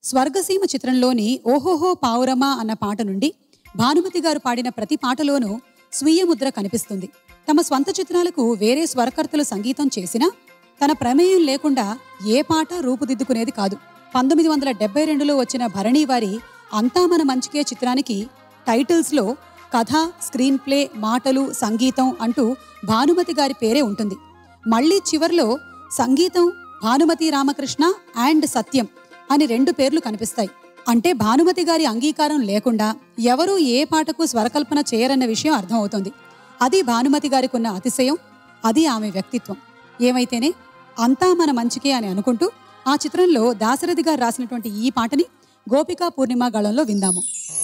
స్వర్గసీమ చిత్రంలోని ఓహోహో పావురమా అన్న పాట నుండి భానుమతి గారు పాడిన ప్రతి పాటలోనూ స్వీయ ముద్ర కనిపిస్తుంది తమ స్వంత చిత్రాలకు వేరే స్వరకర్తలు సంగీతం చేసినా తన ప్రమేయం లేకుండా ఏ పాట రూపుదిద్దుకునేది కాదు పంతొమ్మిది వందల డెబ్బై రెండులో వచ్చిన భరణి వారి అంతా మన మంచికే చిత్రానికి టైటిల్స్లో కథ స్క్రీన్ ప్లే మాటలు సంగీతం అంటూ భానుమతి గారి పేరే ఉంటుంది మళ్ళీ చివర్లో సంగీతం భానుమతి రామకృష్ణ అండ్ సత్యం అని రెండు పేర్లు కనిపిస్తాయి అంటే భానుమతి గారి అంగీకారం లేకుండా ఎవరూ ఏ పాటకు స్వరకల్పన చేయరన్న విషయం అర్థమవుతుంది అది భానుమతి గారికి ఉన్న అతిశయం అది ఆమె వ్యక్తిత్వం ఏమైతేనే అంతా మన మంచికే అని అనుకుంటూ ఆ చిత్రంలో దాశరథి గారు రాసినటువంటి ఈ పాటని గోపికా పూర్ణిమ గళంలో విందాము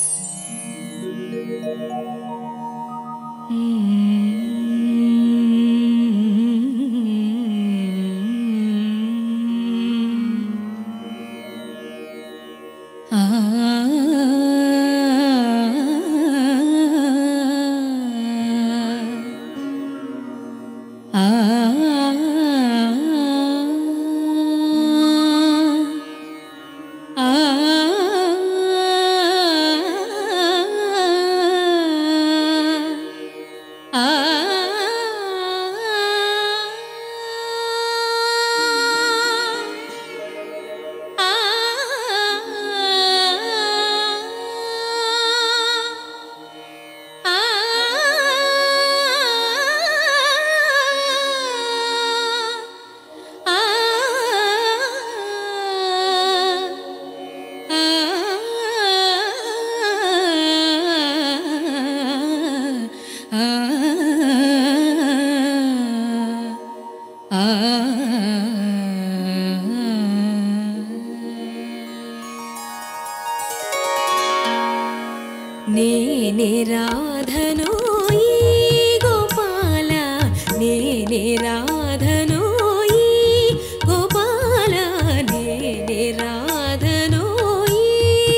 నేనే రాధను ఈ గోపాల నేనే రాధను ఈ గోపాల నేనే రాధను ఈ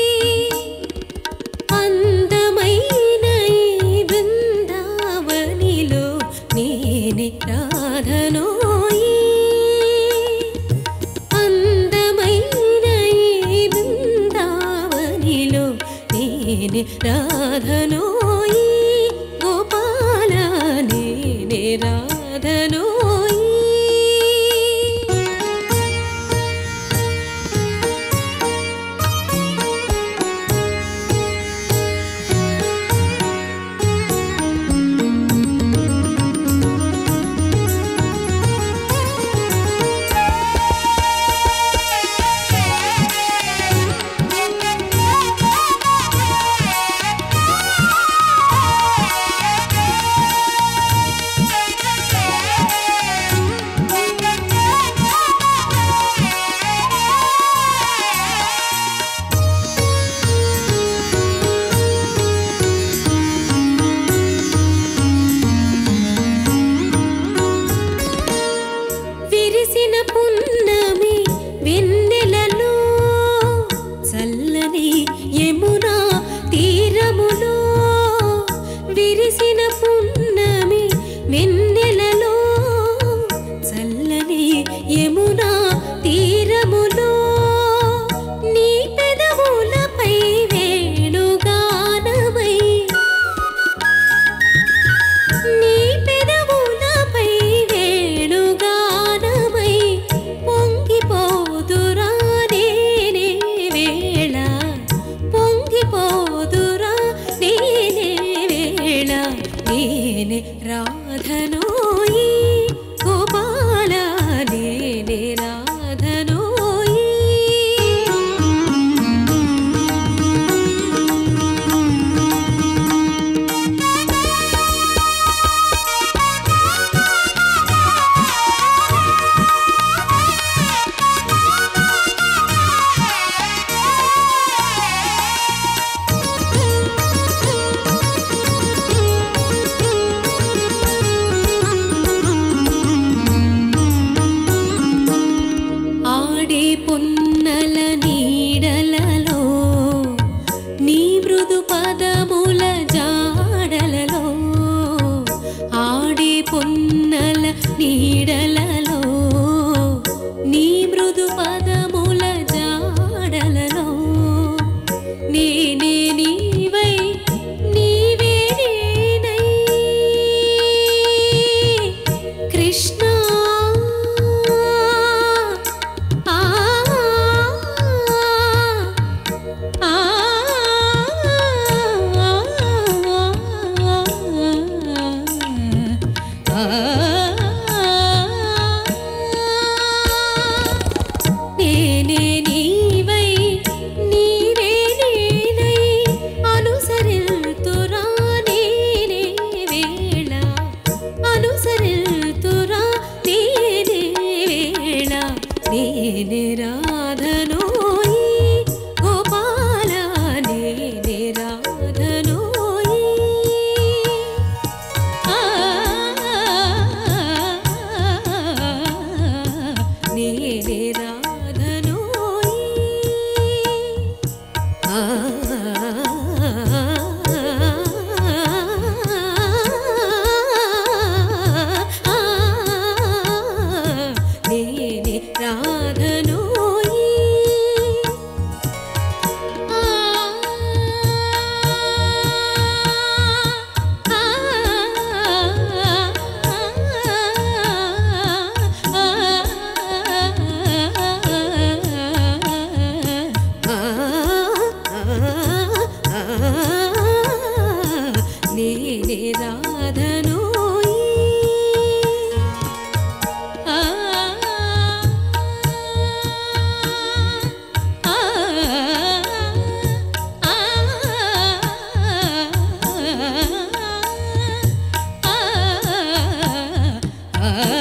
అందమైన ఈ బృందావనిలో నేనే రాధను ఈ అందమైన ఈ బృందావనిలో నేనే రాధను ఈ గోపాల నేనే రాధను ఈ విరిసిన పున్నమి వెన్నెలలో చల్లని యమునా తీరములో విరిసిన పున్నమి వెన్నెలలో చల్లని యమునా తీరములో నీ పెదవులపై వేణుగానమై నీ పెదవులపై వేణుగానమై పొంగిపోదురా నేనే వేళ పొంగిపోదురా నేనే వేళ నేనే రాధనోయి గోపాల నేనే రాధనోయి రాధనోయి ఆ ఆ ఆ ఆ